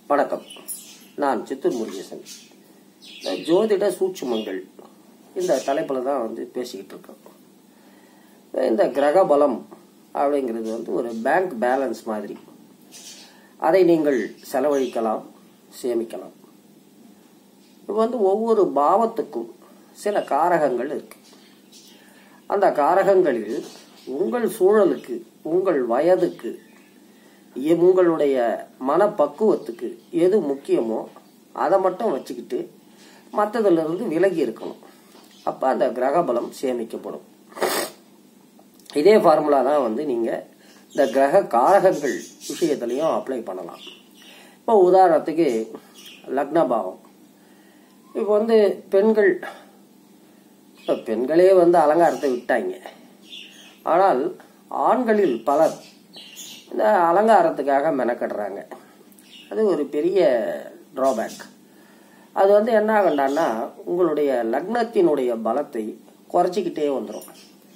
வணக்கம் நான் சித்தூர் முருகேசன் இந்த ஜோதிட சூட்சுமங்கள் இந்த தலைப்பில் தான் வந்து பேசிக்கிட்டு இருக்கோம் இந்த கிரக பலம் அப்படிங்கிறது வந்து ஒரு பேங்க் பேலன்ஸ் மாதிரி அதை நீங்கள் செலவழிக்கலாம் சேமிக்கலாம் இப்போ வந்து ஒவ்வொரு பாவத்துக்கும் சில காரகங்கள் இருக்கு அந்த காரகங்களில் உங்கள் சூழலுக்கு உங்கள் வயதுக்கு எ- உங்களுடைய மனப்பக்குவத்துக்கு எது முக்கியமோ அதை மட்டும் வச்சுக்கிட்டு மற்றதுல இருந்து விலகி இருக்கணும் அப்போ அந்த கிரகபலம் சேமிக்கப்படும் இதே ஃபார்முலா தான் வந்து நீங்கள் இந்த கிரக காரகங்கள் விஷயத்துலையும் அப்ளை பண்ணலாம் இப்போ உதாரணத்துக்கு லக்ன பாவம் இப்போ வந்து பெண்கள் இப்போ பெண்களே வந்து அலங்காரத்தை விட்டாங்க ஆனால் ஆண்களில் பலர் இந்த அலங்காரத்துக்காக மெனக்கடுறாங்க அது ஒரு பெரிய ட்ராபேக் அது வந்து என்ன ஆகண்டான்னா உங்களுடைய லக்னத்தினுடைய பலத்தை குறைச்சிக்கிட்டே வந்துடும்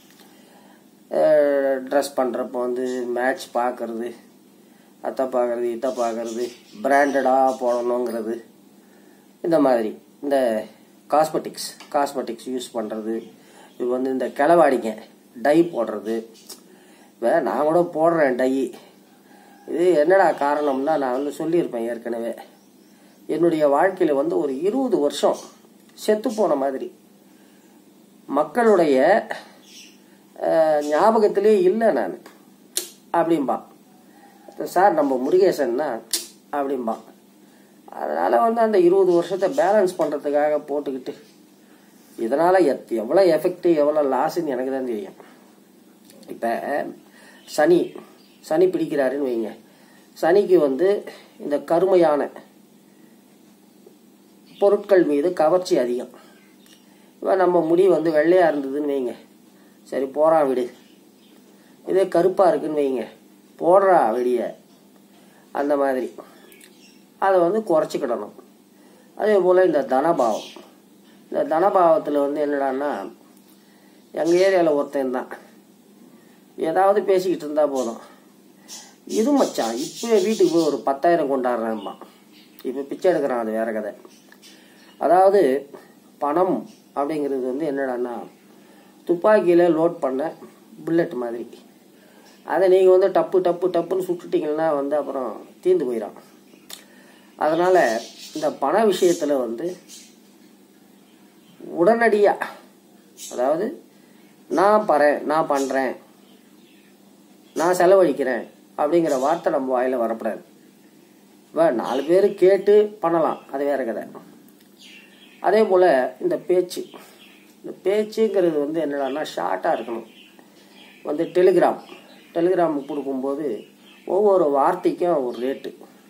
ட்ரெஸ் பண்ணுறப்போ வந்து மேட்ச் பார்க்கறது அத்தை பார்க்கறது இத்தை பார்க்கறது பிராண்டடாக போடணுங்கிறது இந்த மாதிரி இந்த காஸ்மெட்டிக்ஸ் காஸ்மெட்டிக்ஸ் யூஸ் பண்ணுறது இது வந்து இந்த கிளவாடிங்க டை போடுறது இப்போ நான் கூட போடுறேன் டை இது என்னடா காரணம்னா நான் வந்து சொல்லியிருப்பேன் ஏற்கனவே என்னுடைய வாழ்க்கையில் வந்து ஒரு இருபது வருஷம் செத்து போன மாதிரி மக்களுடைய அஹ், ஞாபகத்திலே இல்லை நான் அப்படிம்பா சார் நம்ம முருகேசன்னா அப்படிம்பா அதனால வந்து அந்த இருபது வருஷத்தை பேலன்ஸ் பண்ணுறதுக்காக போட்டுக்கிட்டு இதனால எத் எவ்வளோ எஃபெக்ட் எவ்வளோ லாஸ்ன்னு எனக்கு தான் தெரியும் இப்போ சனி சனி பிடிக்கிறாருன்னு வைங்க சனிக்கு வந்து இந்த கருமையான பொருட்கள் மீது கவர்ச்சி அதிகம் இப்போ நம்ம முடி வந்து வெள்ளையாக இருந்ததுன்னு வைங்க சரி போறான் விடு இதே கருப்பாக இருக்குன்னு வைங்க போடுறா வெளிய அந்த மாதிரி அதை வந்து குறைச்சிக்கிடணும் அதே போல் இந்த தனபாவம் இந்த தனபாவத்தில் வந்து என்னடான்னா எங்கள் ஏரியாவில் ஒருத்தன் தான் ஏதாவது பேசிக்கிட்டு இருந்தா போதும் இது மச்சான் இப்போ வீட்டுக்கு போய் ஒரு பத்தாயிரம் கொண்டாடுறேன்பான் இப்போ பிச்சை எடுக்கிறான் அது வேற கதை அதாவது பணம் அப்படிங்கிறது வந்து என்னடான்னா துப்பாக்கியில் லோட் பண்ண புல்லட் மாதிரி அதை நீங்கள் வந்து டப்பு டப்பு டப்புன்னு சுட்டுட்டீங்கன்னா வந்து அப்புறம் தீர்ந்து போயிடும் அதனால இந்த பண விஷயத்துல வந்து உடனடியா அதாவது நான் பறேன் நான் பண்றேன் நான் செலவழிக்கிறேன் அப்படிங்கிற வார்த்தை நம்ம வாயில வரக்கூடாது இப்போ நாலு பேர் கேட்டு பண்ணலாம் அது வேற கதை அதே போல இந்த பேச்சு இந்த பேச்சுங்கிறது வந்து என்னடான்னா ஷார்ட்டாக இருக்கணும் வந்து டெலிகிராம் டெலிகிராம் கொடுக்கும்போது ஒவ்வொரு வார்த்தைக்கும் ஒரு ரேட்டு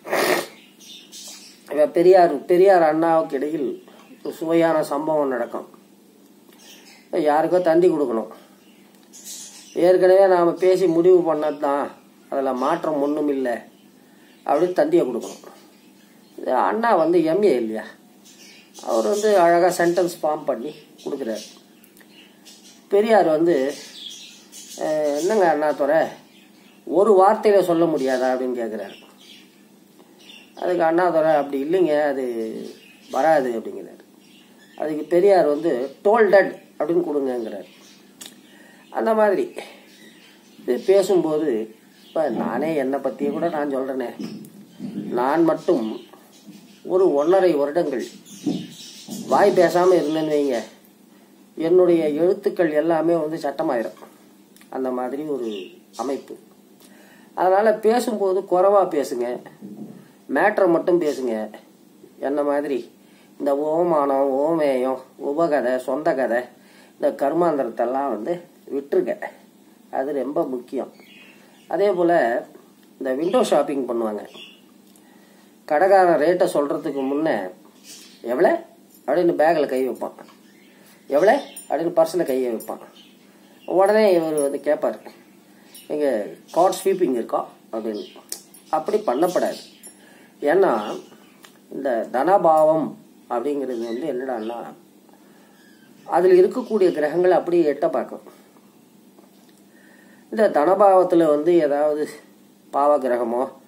இப்ப பெரியார் பெரியார் அண்ணாவுக்கு இடையில் ஒரு சுவையான சம்பவம் நடக்கும் இப்ப யாருக்கோ தந்தி கொடுக்கணும் ஏற்கனவே நாம் பேசி முடிவு பண்ணது தான் அதில் மாற்றம் ஒன்றும் இல்லை அப்படின்னு தந்தியை கொடுக்கணும் இது அண்ணா வந்து எம்ஏ இல்லையா அவர் வந்து அழகாக சென்டென்ஸ் ஃபார்ம் பண்ணி கொடுக்குறாரு பெரியார் வந்து "அஹ், என்னங்க அண்ணாதுரை ஒரு வார்த்தையில சொல்ல முடியாதா அப்படின்னு கேட்குறாரு அதுக்கு அண்ணாதுரை அப்படி இல்லைங்க அது வராது அப்படிங்கிறாரு அதுக்கு பெரியார் வந்து டோல்டட் அப்படின்னு கொடுங்கங்கிறார் அந்த மாதிரி இது பேசும்போது இப்போ நானே என்னை பற்றியே கூட நான் சொல்கிறேனே நான் மட்டும் ஒரு ஒன்றரை வருடங்கள் வாய் பேசாமல் இருந்தேன்னு வைங்க என்னுடைய எழுத்துக்கள் எல்லாமே வந்து சட்டமாயிரும் அந்த மாதிரி ஒரு அமைப்பு அதனால் பேசும்போது குறைவா பேசுங்க மேட்ரை மட்டும் பேசுங்க என்ன மாதிரி இந்த ஓமானம் ஓமேயம் உபகதை சொந்த கதை இந்த கர்மாந்திரத்தெல்லாம் வந்து விட்டுருங்க அது ரொம்ப முக்கியம் அதே போல் இந்த விண்டோ ஷாப்பிங் பண்ணுவாங்க கடைக்காரன் ரேட்டை சொல்கிறதுக்கு முன்னே எவ்வளோ அப்படின்னு பேக்கில் கை வைப்பான் எவ்வளோ அப்படின்னு பர்ஸில் கையை வைப்பான் உடனே இவர் வந்து கேட்பார் இங்கே கார்ட் ஸ்வீப்பிங் இருக்கா அப்படின்னு அப்படி பண்ணப்படாது ஏன்னா இந்த தனபாவம் அப்படிங்கிறது வந்து என்னடான்னா அதில் இருக்கக்கூடிய கிரகங்களை அப்படியே எட்ட பார்க்கும் இந்த தனபாவத்தில் வந்து ஏதாவது பாவ கிரகமோ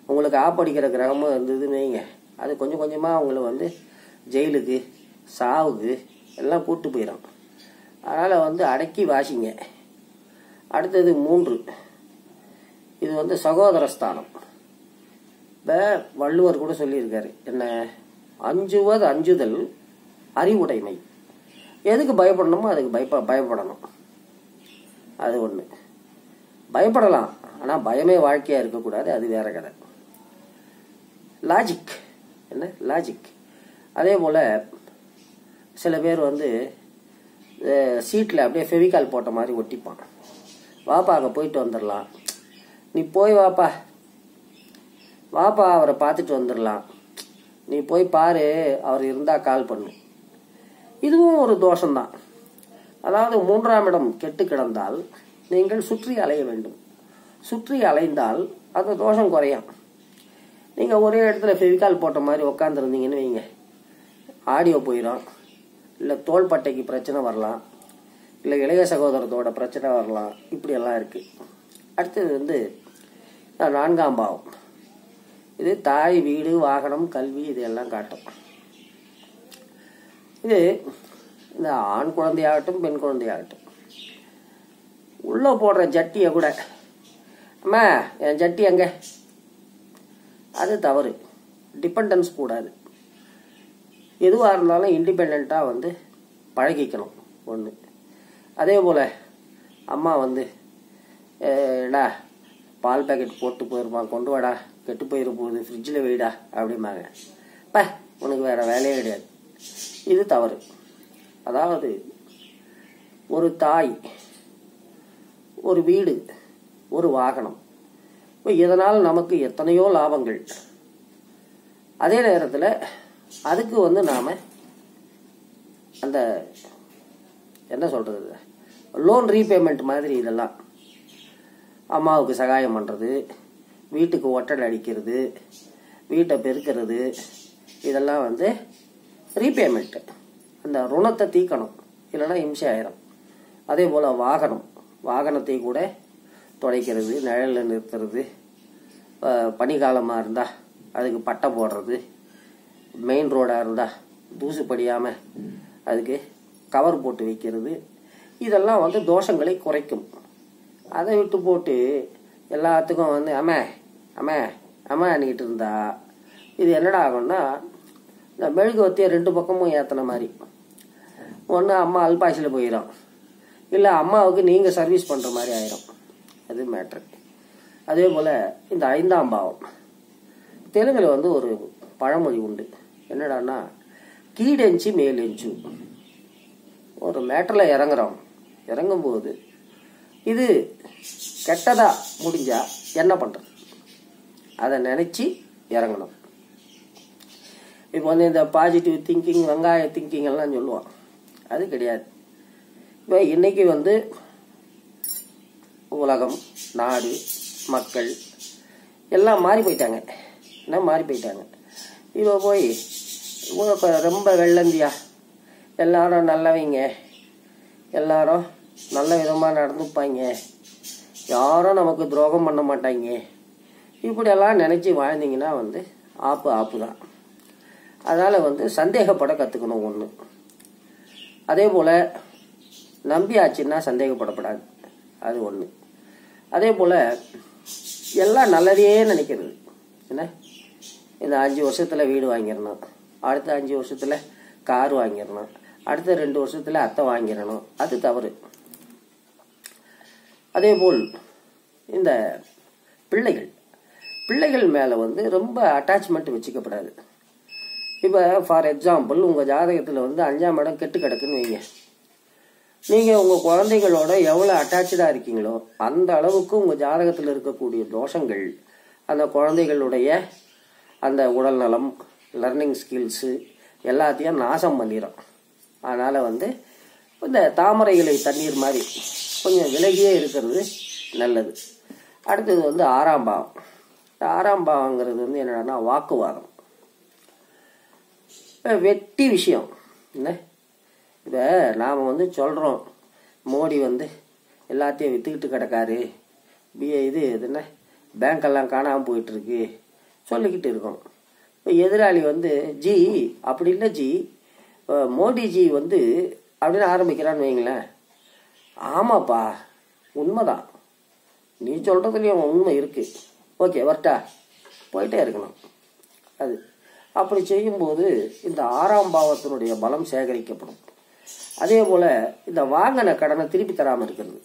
உங்களுக்கு ஆப்படிக்கிற கிரகமும் இருந்ததுன்னு வைங்க அது கொஞ்சம் கொஞ்சமாக அவங்கள வந்து ஜெயிலுக்கு சாவுக்கு எல்லாம் கூட்டு போயிடும் அதனால் வந்து அடக்கி வாசிங்க அடுத்தது மூன்று இது வந்து சகோதர ஸ்தானம் இப்போ வள்ளுவர் கூட சொல்லியிருக்காரு என்ன அஞ்சுவது அஞ்சுதல் அறிவுடைமை எதுக்கு பயப்படணுமோ அதுக்கு பயப்ப பயப்படணும் அது ஒன்று பயப்படலாம் ஆனால் பயமே வாழ்க்கையாக இருக்கக்கூடாது அது வேற கதை லாஜிக் என்ன லாஜிக் அதே போல் சில பேர் வந்து சீட்டில் அப்படியே ஃபெவிகால் போட்ட மாதிரி ஒட்டிப்பான் வாப்பா அங்கே போயிட்டு வந்துடலாம் நீ போய் வாப்பா வாப்பா அவரை பார்த்துட்டு வந்துடலாம் நீ போய் பாரு அவர் இருந்தால் கால் பண்ணு இதுவும் ஒரு தோஷம்தான் அதாவது மூன்றாம் இடம் கெட்டு கிடந்தால் நீங்கள் சுற்றி அலைய வேண்டும் சுற்றி அலைந்தால் அந்த தோஷம் குறையும் நீங்கள் ஒரே இடத்துல ஃபெவிகால் போட்ட மாதிரி உக்காந்துருந்தீங்கன்னு வைங்க ஆடியோ போயிடும் இல்லை தோள்பட்டைக்கு பிரச்சனை வரலாம் இல்லை இளைய சகோதரத்தோட பிரச்சனை வரலாம் இப்படியெல்லாம் இருக்குது அடுத்தது வந்து நான்காம் பாவம் இது தாய் வீடு வாகனம் கல்வி இதெல்லாம் காட்டும் இது இந்த ஆண் குழந்தையாகட்டும் பெண் குழந்தையாகட்டும் உள்ளே போடுற ஜட்டியை கூட அம்மா என் ஜட்டி எங்க அது தவறு டிபெண்டன்ஸ் கூடாது எதுவாக இருந்தாலும் இண்டிபெண்ட்டாக வந்து பழகிக்கணும் ஒன்று அதே போல் அம்மா வந்து டா பால் பேக்கெட் போட்டு போயிருப்பான் கொண்டு வாடா கெட்டு போயிட போகுது ஃப்ரிட்ஜில் வைடா அப்படிம்பாங்க ப உனக்கு வேற வேலையே கிடையாது இது தவறு அதாவது ஒரு தாய் ஒரு வீடு ஒரு வாகனம் இப்போ இதனால் நமக்கு எத்தனையோ லாபங்கள் அதே நேரத்தில் அதுக்கு வந்து நாம் அந்த என்ன சொல்கிறது லோன் ரீபேமெண்ட் மாதிரி இதெல்லாம் அம்மாவுக்கு சகாயம் பண்ணுறது வீட்டுக்கு ஒட்டடை அடிக்கிறது வீட்டை பெருக்கிறது இதெல்லாம் வந்து ரீபேமெண்ட்டு அந்த ருணத்தை தீக்கணும் இல்லைன்னா இம்சை ஆயிரும் அதே போல் வாகனம் வாகனத்தை கூட துடைக்கிறது நிழலில் நிறுத்துறது பனிக்காலமாக இருந்தால் அதுக்கு பட்டை போடுறது மெயின் ரோடாக இருந்தால் தூசு படியாமல் அதுக்கு கவர் போட்டு வைக்கிறது இதெல்லாம் வந்து தோஷங்களை குறைக்கும் அதை விட்டு போட்டு எல்லாத்துக்கும் வந்து அம்மா அம்மா அம்மா அன்னிக்கிட்டு இருந்தா இது என்னடா ஆகும்னா இந்த மெழுகுவத்தியை ரெண்டு பக்கமும் ஏற்றின மாதிரி ஒன்று அம்மா அல்பாசியில் போயிடும் இல்லை அம்மாவுக்கு நீங்கள் சர்வீஸ் பண்ணுற மாதிரி ஆயிரும் அது மேட்ரு அதே போல் இந்த ஐந்தாம் பாவம் தெலுங்கில் வந்து ஒரு பழமொழி உண்டு என்னடான்னா கீடெஞ்சு மேலெஞ்சு ஒரு மேட்டரில் இறங்குறோம் இறங்கும்போது இது கெட்டதா முடிஞ்சா என்ன பண்ணுறது அதை நினச்சி இறங்கணும் இப்போ வந்து இந்த பாசிட்டிவ் திங்கிங் வெங்காய திங்கிங் எல்லாம் சொல்லுவான் அது கிடையாது இப்போ இன்னைக்கு வந்து உலகம் நாடு மக்கள் எல்லாம் மாறி போயிட்டாங்க என்ன மாறி போயிட்டாங்க இப்போ போய் இப்போ ரொம்ப வெள்ளந்தியா எல்லாரும் நல்லவங்க எல்லாரும் நல்ல விதமாக நடந்துப்பாங்க யாரும் நமக்கு துரோகம் பண்ண மாட்டாங்க இப்படியெல்லாம் நினச்சி வாழ்ந்தீங்கன்னா வந்து ஆப்பு ஆப்பு தான் அதனால் வந்து சந்தேகப்பட கற்றுக்கணும் ஒன்று அதே போல் நம்பியாச்சுன்னா சந்தேகப்படப்படாது அது ஒன்று அதே போல் எல்லாம் நல்லதே நினைக்கிறது என்ன இந்த அஞ்சு வருஷத்தில் வீடு வாங்கிடணும் அடுத்த அஞ்சு வருஷத்தில் கார் வாங்கிடணும் அடுத்த ரெண்டு வருஷத்தில் அத்தை வாங்கிடணும் அது தவறு அதே போல் இந்த பிள்ளைகள் பிள்ளைகள் மேலே வந்து ரொம்ப அட்டாச்மெண்ட் வச்சுக்கப்படாது இப்போ ஃபார் எக்ஸாம்பிள் உங்கள் ஜாதகத்தில் வந்து அஞ்சாம் இடம் கெட்டு கிடக்குன்னு வைங்க நீங்கள் உங்கள் குழந்தைகளோட எவ்வளோ அட்டாச்சாக இருக்கீங்களோ அந்த அளவுக்கு உங்கள் ஜாதகத்தில் இருக்கக்கூடிய தோஷங்கள் அந்த குழந்தைகளுடைய அந்த உடல் நலம் லர்னிங் ஸ்கில்ஸு எல்லாத்தையும் நாசம் பண்ணிடும் அதனால் வந்து இந்த தாமரை இலை தண்ணீர் மாதிரி கொஞ்சம் விலகியே இருக்கிறது நல்லது அடுத்தது வந்து ஆறாம் பாவம் இந்த ஆறாம் பாவங்கிறது வந்து என்னன்னா வாக்குவாதம் இப்ப வெட்டி விஷயம் என்ன இப்போ நாம் வந்து சொல்கிறோம் மோடி வந்து எல்லாத்தையும் விற்றுக்கிட்டு கிடக்காரு பிஏ இது இது என்ன பேங்க்கெல்லாம் காணாமல் போயிட்டுருக்கு சொல்லிக்கிட்டு இருக்கணும் இப்போ எதிராளி வந்து ஜி அப்படி இல்லை ஜி இப்போ மோடிஜி வந்து அப்படின்னு ஆரம்பிக்கிறான்னு வைங்களேன் ஆமாப்பா உண்மைதான் நீ சொல்கிறதுலேயும் உண்மை இருக்குது ஓகே வரட்டா போயிட்டே இருக்கணும் அது அப்படி செய்யும்போது இந்த ஆறாம் பாவத்தினுடைய பலம் சேகரிக்கப்படும் அதே போல் இந்த வாங்கின கடனை திருப்பி தராமல் இருக்கிறது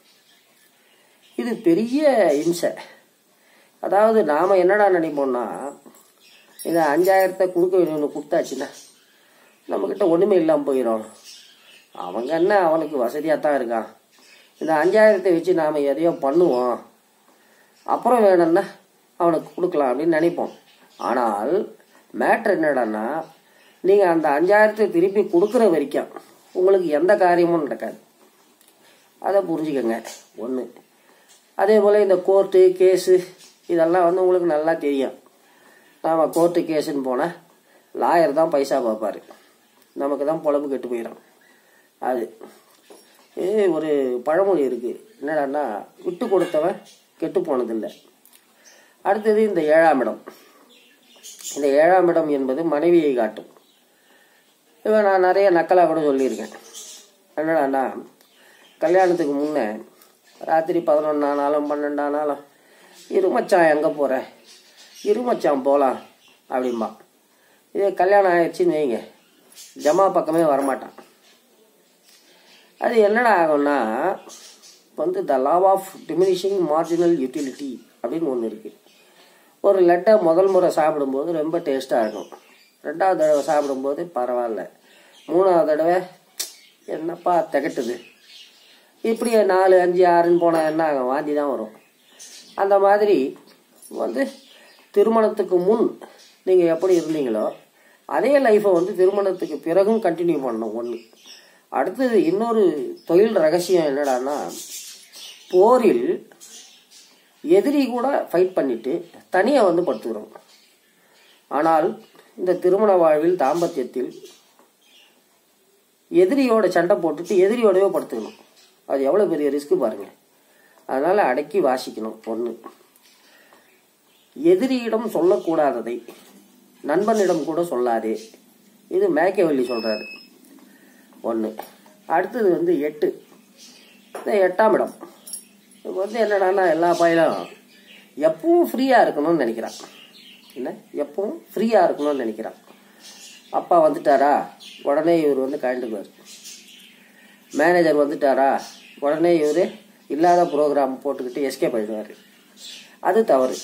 இது பெரிய இம்சை அதாவது நாம் என்னடா நினைப்போம்னா இந்த அஞ்சாயிரத்தை கொடுக்க வேணும்னு கொடுத்தாச்சுன்னா நம்மக்கிட்ட ஒன்றுமே இல்லாமல் போயிடும் அவங்க என்ன அவனுக்கு வசதியாக தான் இருக்கான் இந்த அஞ்சாயிரத்தை வச்சு நாம் எதையோ பண்ணுவோம் அப்புறம் வேணும்னா அவனுக்கு கொடுக்கலாம் அப்படின்னு நினைப்போம் ஆனால் மேட்ரு என்னடான்னா நீங்கள் அந்த அஞ்சாயிரத்தை திருப்பி கொடுக்குற வரைக்கும் உங்களுக்கு எந்த காரியமும் நடக்காது அதை புரிஞ்சுக்கங்க ஒன்று அதே போல் இந்த கோர்ட்டு கேஸு இதெல்லாம் வந்து உங்களுக்கு நல்லா தெரியும் நாம் கோர்ட்டு கேஸுன்னு போனால் லாயர் தான் பைசா பார்ப்பாரு நமக்கு தான் பொழப்பு கெட்டு போயிடும் அது ஏ ஒரு பழமொழி இருக்குது என்னடான்னா விட்டு கொடுத்தவன் கெட்டு போனதில்லை அடுத்தது இந்த ஏழாம் இடம் இந்த ஏழாம் இடம் என்பது மனைவியை காட்டும் இவன் நான் நிறைய நக்கலாக கூட சொல்லியிருக்கேன் என்னடாண்ணா கல்யாணத்துக்கு முன்னே ராத்திரி பதினொன்னானாலும் பன்னெண்டானாலும் இரு மச்சான் எங்கே போகிற இரு மச்சான் போகலாம் அப்படிம்பா இதே கல்யாணம் ஆயிடுச்சுன்னு வைங்க ஜமா பக்கமே வரமாட்டான் அது என்னடா ஆகும்னா இப்போ வந்து the law of diminishing marginal utility அப்படின்னு ஒன்று இருக்குது ஒரு லட்டை முதல் முறை சாப்பிடும்போது ரொம்ப டேஸ்ட்டாக இருக்கும் ரெண்டாவது தடவை சாப்பிடும்போது பரவாயில்ல மூணாவது தடவை என்னப்பா திகட்டுது இப்படி நாலு அஞ்சு ஆறுன்னு போனால் என்ன ஆகும் வாந்தி தான் வரும் அந்த மாதிரி வந்து திருமணத்துக்கு முன் நீங்கள் எப்படி இருந்தீங்களோ அதே லைஃப்பை வந்து திருமணத்துக்கு பிறகும் கண்டினியூ பண்ணணும் ஒன்று அடுத்தது இன்னொரு தொழில் ரகசியம் என்னடான்னா போரில் எதிரி கூட ஃபைட் பண்ணிட்டு தனியாக வந்து படுத்துக்கிறோம் ஆனால் இந்த திருமண வாழ்வில் தாம்பத்தியத்தில் எதிரியோட சண்டை போட்டுட்டு எதிரியோடவே படுத்துக்கணும் அது எவ்வளோ பெரிய ரிஸ்க்கு பாருங்க அதனால் அடக்கி வாசிக்கணும் ஒன்று எதிரியிடம் சொல்லக்கூடாததை நண்பனிடம் கூட சொல்லாதே இது மேக்கவல்லி சொல்கிறாரு ஒன்று அடுத்தது வந்து எட்டு இந்த எட்டாம் இடம் இப்போ வந்து என்னடான்னா எல்லா பயிலும் எப்பவும் ஃப்ரீயாக இருக்கணும்னு நினைக்கிறான் என்ன எப்பவும் ஃப்ரீயாக இருக்கணும்னு நினைக்கிறான் அப்பா வந்துட்டாரா உடனே இவர் வந்து கலந்துக்குவார் மேனேஜர் வந்துட்டாரா உடனே இவர் இல்லாத ப்ரோக்ராம் போட்டுக்கிட்டு எஸ்கேப் ஆகிடுவார் அது தவறு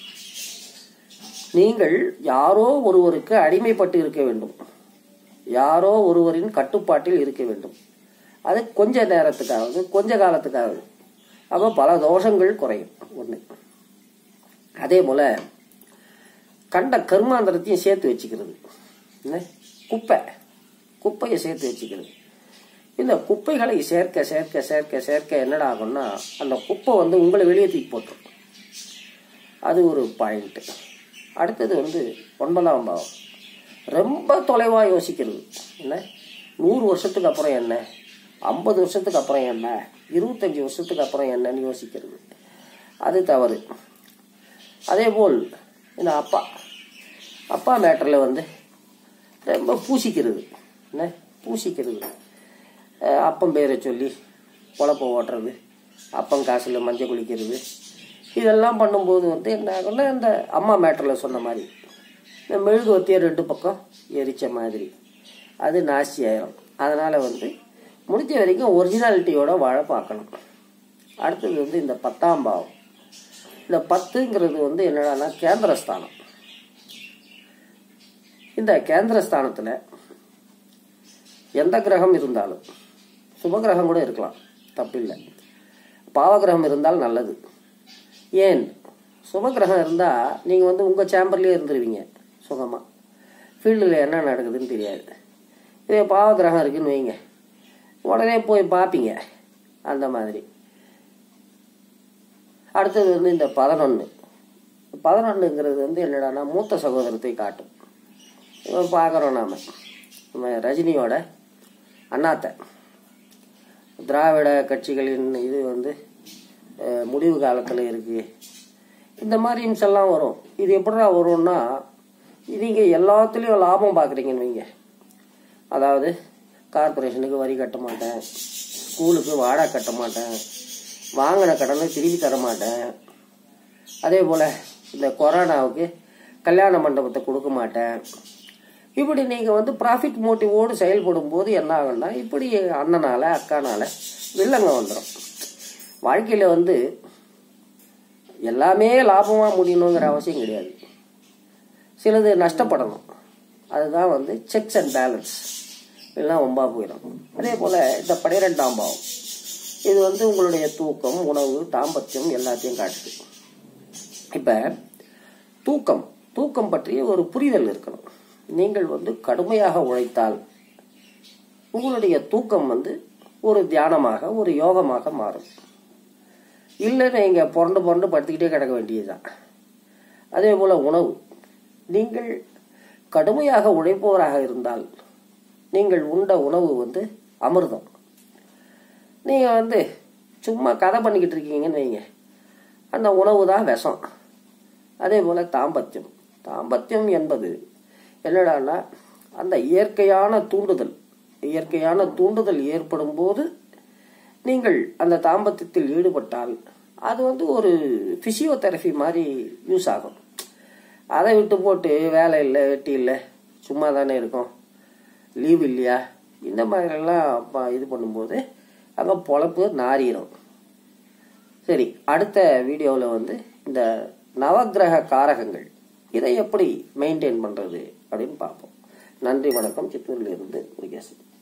நீங்கள் யாரோ ஒருவருக்கு அடிமைப்பட்டு இருக்க வேண்டும் யாரோ ஒருவரின் கட்டுப்பாட்டில் இருக்க வேண்டும் அது கொஞ்ச நேரத்துக்காவது கொஞ்ச காலத்துக்காவது அப்போ பல தோஷங்கள் குறையும் ஒன்று அதே போல் கண்ட கர்மாந்திரத்தையும் சேர்த்து வச்சுக்கிறது என்ன குப்பை குப்பையை சேர்த்து வச்சுக்கிறது இந்த குப்பைகளை சேர்க்க சேர்க்க சேர்க்க சேர்க்க என்னடா ஆகும்னா அந்த குப்பை வந்து உங்களை வெளியே தூக்கி போட்டுரும் அது ஒரு பாயிண்ட்டு அடுத்தது வந்து ஒன்பதாம் பாவம் ரொம்ப தொலைவாக யோசிக்கிறது என்ன நூறு வருஷத்துக்கு அப்புறம் என்ன ஐம்பது வருஷத்துக்கு அப்புறம் என்ன இருபத்தஞ்சி வருஷத்துக்கு அப்புறம் என்னன்னு யோசிக்கிறது அது தவறு அதே போல் இந்த அப்பா அப்பா மேட்டரில் வந்து ரொம்ப பூசிக்கிறது என்ன பூசிக்கிறது அஹ் அப்பம் பேரை சொல்லி பொழப்ப ஓட்டுறது அப்பம் காசில் மஞ்சள் குளிக்கிறது இதெல்லாம் பண்ணும்போது வந்து என்ன ஆகும்னா இந்த அம்மா மேட்டரில் சொன்ன மாதிரி இந்த மெழுகுவத்தியை ரெண்டு பக்கம் எரிச்ச மாதிரி அது நாசி ஆயிரும் அதனால் வந்து முடிஞ்ச வரைக்கும் ஒரிஜினாலிட்டியோட வாழ பார்க்கணும் அடுத்தது வந்து இந்த பத்தாம் பாவம் இந்த பத்துங்கிறது வந்து என்னடான்னா கேந்திரஸ்தானம் இந்த கேந்திரஸ்தானத்தில் எந்த கிரகம் இருந்தாலும் சுபகிரகம் கூட இருக்கலாம் தப்பில்லை பாவகிரகம் இருந்தால் நல்லது ஏன் சுபகிரகம் இருந்தால் நீங்கள் வந்து உங்கள் சேம்பர்லேயே இருந்துருவீங்க சுகமாக ஃபீல்டில் என்ன நடக்குதுன்னு தெரியாது இதே பாவகிரகம் இருக்குன்னு வைங்க உடனே போய் பார்ப்பீங்க அந்த மாதிரி அடுத்தது வந்து இந்த பதினொன்று பதினொன்றுங்கிறது வந்து என்னடான்னா மூத்த சகோதரத்தை காட்டும் இப்போ பார்க்குறோம் நாம் நம்ம ரஜினியோட அண்ணாத்தை திராவிட கட்சிகளின் இது வந்து அஹ், முடிவு காலத்தில் இருக்குது இந்த மாதிரி இம்சம் எல்லாம் வரும் இது எப்படிடா வரும்னா நீங்கள் எல்லாத்துலேயும் லாபம் பார்க்குறீங்கன்னு வைங்க அதாவது கார்பரேஷனுக்கு வரி கட்ட மாட்டேன் ஸ்கூலுக்கு வாடகை கட்ட மாட்டேன் வாங்கின கடனை திருப்பி தர மாட்டேன் அதே போல் இந்த கொரோனாவுக்கு கல்யாண மண்டபத்தை கொடுக்க மாட்டேன் இப்படி நீங்கள் வந்து ப்ராஃபிட் மோட்டிவோடு செயல்படும் போது என்ன ஆகும்னா இப்படி அண்ணனால அக்கானால வில்லங்க வந்துடும் வாழ்க்கையில் வந்து எல்லாமே லாபமாக முடியணுங்கிற அவசியம் கிடையாது சிலது நஷ்டப்படணும் அதுதான் வந்து செக்ஸ் அண்ட் பேலன்ஸ் எல்லாம் ஒம்பா போயிடும் அதே போல் இந்த பனிரெண்டாம் பாவம் இது வந்து உங்களுடைய தூக்கம் உணவு தாம்பத்தியம் எல்லாத்தையும் காட்டுது இப்போ தூக்கம் தூக்கம் பற்றிய ஒரு புரிதல் இருக்கணும் நீங்கள் வந்து கடுமையாக உழைத்தால் உங்களுடைய தூக்கம் வந்து ஒரு தியானமாக ஒரு யோகமாக மாறும் இல்லை நீங்கள் புரண்டு புரண்டு படுத்துக்கிட்டே கிடக்க வேண்டியதுதான் அதே போல் உணவு நீங்கள் கடுமையாக உழைப்பவராக இருந்தால் நீங்கள் உண்ட உணவு வந்து அமிர்தம் நீங்கள் வந்து சும்மா கதை பண்ணிக்கிட்டு இருக்கீங்கன்னு வைங்க அந்த உணவு தான் விஷம் அதே போல் தாம்பத்தியம் தாம்பத்தியம் என்பது என்னடான்னா அந்த இயற்கையான தூண்டுதல் இயற்கையான தூண்டுதல் ஏற்படும் போது நீங்கள் அந்த தாம்பத்தியத்தில் ஈடுபட்டால் அது வந்து ஒரு ஃபிசியோதெரபி மாதிரி யூஸ் ஆகும் அதை விட்டு போட்டு வேலை இல்லை வெட்டி இல்லை சும்மா தானே இருக்கோம் லீவ் இல்லையா இந்த மாதிரிலாம் ப- இது பண்ணும்போது அங்கே பொழப்பு நாரிடும் சரி அடுத்த வீடியோவில் வந்து இந்த நவக்கிரக காரகங்கள் இதை எப்படி மெயின்டைன் பண்ணுறது அப்படின்னு பார்ப்போம் நன்றி வணக்கம் சித்தூரிலிருந்து முருகேசன்